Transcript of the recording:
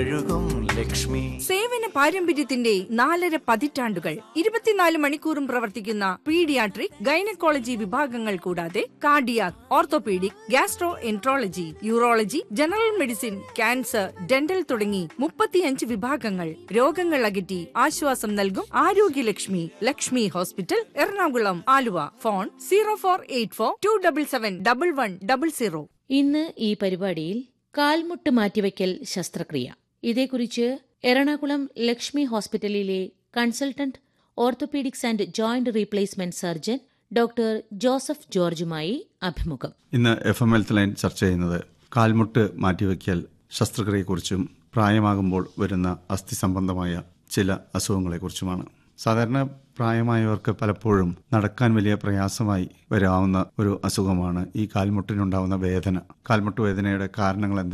ഒഴുകും ലക്ഷ്മി സേവന പാരമ്പര്യത്തിന്റെ നാലര പതിറ്റാണ്ടുകൾ ഇരുപത്തിനാല് മണിക്കൂറും പ്രവർത്തിക്കുന്ന പീഡിയാട്രിക് ഗൈനക്കോളജി വിഭാഗങ്ങൾ കൂടാതെ cardiac orthopaedic gastroenterology urology general medicine cancer dental തുടങ്ങി മുപ്പത്തിയഞ്ച് വിഭാഗങ്ങൾ രോഗങ്ങൾ അകറ്റി ആശ്വാസം നൽകും ആരോഗ്യലക്ഷ്മി Lakshmi hospital Ernakulam Aluva phone zero four eight four two double seven double one double zero ഇന്ന് ഈ പരിപാടിയിൽ കാൽമുട്ട് മാറ്റിവയ്ക്കൽ ശസ്ത്രക്രിയ ഇതേക്കുറിച്ച് എറണാകുളം ലക്ഷ്മി ഹോസ്പിറ്റലിലെ consultant orthopaedics and joint replacement surgeon doctor Joseph ജോർജുമായി അഭിമുഖം ഇന്ന് എഫ് എം ഹെൽത്ത് ലൈൻ ചർച്ച ചെയ്യുന്നത് കാൽമുട്ട് മാറ്റിവെക്കൽ ശസ്ത്രക്രിയയെക്കുറിച്ചും പ്രായമാകുമ്പോൾ വരുന്ന അസ്ഥി സംബന്ധമായ ചില അസുഖങ്ങളെക്കുറിച്ചുമാണ് സാധാരണ പ്രായമായവർക്ക് പലപ്പോഴും നടക്കാൻ വലിയ പ്രയാസമായി വരാവുന്ന ഒരു അസുഖമാണ് ഈ കാൽമുട്ടിനുണ്ടാവുന്ന വേദന കാൽമുട്ട് വേദനയുടെ കാരണങ്ങൾ എന്തൊക്കെ